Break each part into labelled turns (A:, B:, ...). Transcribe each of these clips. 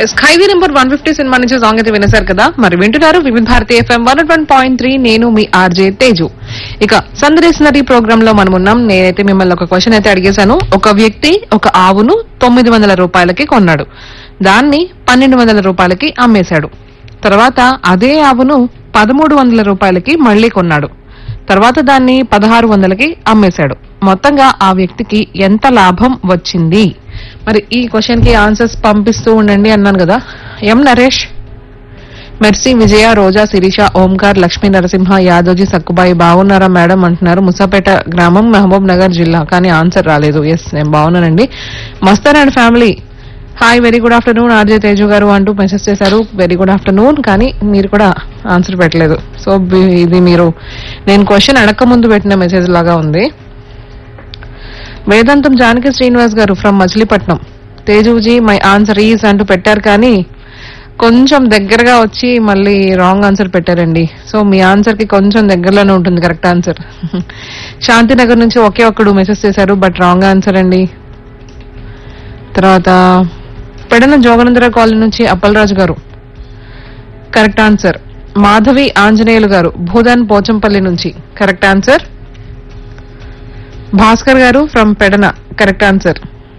A: ఖైదీ number one fifty cinema నుంచి song అయితే వినేశారు కదా మరి వింటున్నారు Vividh Bharati FM one one point three నేను మీ ఆర్జే తేజు ఇక సందరేసినరీ ప్రోగ్రామ్ లో మనం ఉన్నాం నేనైతే మిమ్మల్ని ఒక క్వశ్చన్ అయితే అడిగేశాను ఒక వ్యక్తి ఒక ఆవును తొమ్మిది వందల రూపాయలకి కొన్నాడు దాన్ని పన్నెండు వందల రూపాయలకి అమ్మేశాడు తర్వాత అదే ఆవును పదమూడు వందల రూపాయలకి మళ్ళీ కొన్నాడు తర్వాత దాన్ని పదహారు వందలకి అమ్మేశాడు మొత్తంగా ఆ వ్యక్తికి ఎంత లాభం వచ్చింది మరి ఈ క్వశ్చన్ కి ఆన్సర్స్ పంపిస్తూ ఉండండి అన్నాను కదా ఎం నరేష్ మెర్సీ విజయ రోజా శిరీష ఓంకార్ లక్ష్మీ నరసింహ యాదవ్జీ సక్కుబాయి బాగున్నారా మేడం అంటున్నారు ముసాపేట గ్రామం మహబూబ్ నగర్ జిల్లా కానీ ఆన్సర్ రాలేదు ఎస్ నేను బాగున్నానండి Mastan and family hi very good afternoon RJ Teju గారు అంటూ మెసేజ్ చేశారు వెరీ గుడ్ ఆఫ్టర్నూన్ కానీ మీరు కూడా ఆన్సర్ పెట్టలేదు సో బి- ఇది మీరు నేను క్వశ్చన్ అడక్క ముందు పెట్టిన మెసేజ్ లాగా ఉంది వేదాంతం జానకి శ్రీనివాస్ గారు ఫ్రమ్ మచిలీపట్నం తేజుజీ మై ఆన్సర్ ఈజ్ అంటూ పెట్టారు కానీ కొంచెం దగ్గరగా వచ్చి మళ్ళీ రాంగ్ ఆన్సర్ పెట్టారండి సో మీ ఆన్సర్ కి కొంచెం దగ్గరలోనే ఉంటుంది కరెక్ట్ ఆన్సర్ శాంతినగర్ నుంచి ఒకే ఒక్కడు మెసేజ్ చేశారు బట్ రాంగ్ ఆన్సర్ అండి తర్వాత పెడన జోగనందర కాలనీ నుంచి అప్పలరాజు గారు కరెక్ట్ ఆన్సర్ మాధవి ఆంజనేయులు గారు భూదాన్ పోచంపల్లి నుంచి కరెక్ట్ ఆన్సర్ భాస్కర్ గారు from Pedana correct answer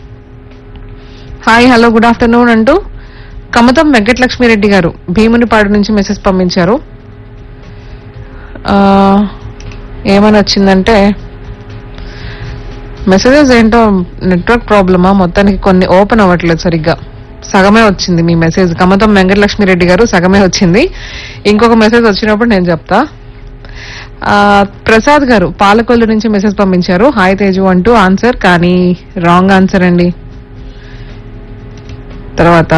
A: hi hello good afternoon అంటూ కమతం వెంకటలక్ష్మిరెడ్డి గారు భీమునిపాడు నుంచి మెసేజ్ పంపించారు ఆ, ఏమని వచ్చిందంటే మెసేజెస్ ఏంటో నెట్వర్క్ ప్రాబ్లమా మొత్తానికి కొన్ని ఓపెన్ అవ్వట్లేదు సరిగ్గా సగమే వచ్చింది మీ మెసేజ్ కమతం వెంకటలక్ష్మిరెడ్డి గారు సగమే వచ్చింది ఇంకొక మెసేజ్ వచ్చినప్పుడు నేను చెప్తా ఆ, ప్రసాద్ గారు పాలకొల్లు నుంచి మెసేజ్ పంపించారు హాయ్ తేజు అంటూ ఆన్సర్ కానీ రాంగ్ ఆన్సర్ అండి తర్వాత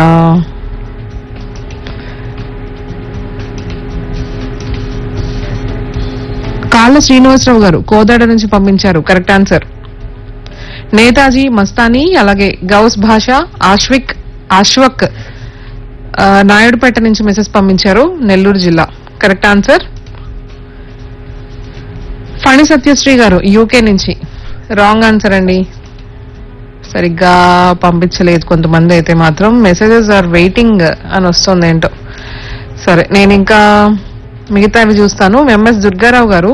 A: కాళ్ళ శ్రీనివాసరావు గారు కోదాడ నుంచి పంపించారు కరెక్ట్ ఆన్సర్ నేతాజీ మస్తానీ అలాగే గౌస్ భాష ఆశ్విక్ ఆశ్వక్ ఆ, నాయుడుపేట నుంచి మెసేజ్ పంపించారు నెల్లూరు జిల్లా కరెక్ట్ ఆన్సర్ ఫణి సత్యశ్రీ గారు యూకే నుంచి రాంగ్ ఆన్సర్ అండి సరిగ్గా పంపించలేదు కొంతమంది అయితే మాత్రం మెసేజెస్ ఆర్ వెయిటింగ్ అని వస్తుంది ఏంటో సరే నేను ఇంకా మిగతావి చూస్తాను ఎంఎస్ దుర్గారావు గారు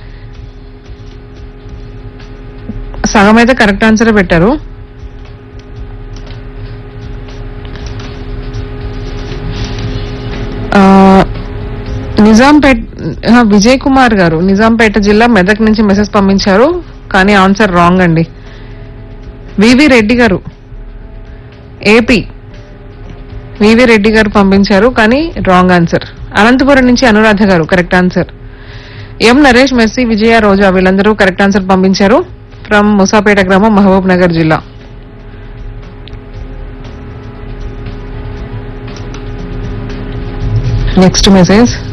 A: సగం అయితే కరెక్ట్ ఆన్సర్ పెట్టారు ఆ, నిజాంపేట్ ఆ, విజయ్ కుమార్ గారు నిజాంపేట జిల్లా మెదక్ నుంచి మెసేజ్ పంపించారు కానీ ఆన్సర్ రాంగ్ అండి వివి రెడ్డి గారు ఏపీ వివి రెడ్డి గారు పంపించారు కానీ రాంగ్ ఆన్సర్ అనంతపురం నుంచి అనురాధ గారు correct answer M Naresh Mercy Vijaya Roja వీళ్ళందరూ కరెక్ట్ ఆన్సర్ పంపించారు ఫ్రమ్ ముసాపేట గ్రామం మహబూబ్ నగర్ జిల్లా నెక్స్ట్ మెసేజ్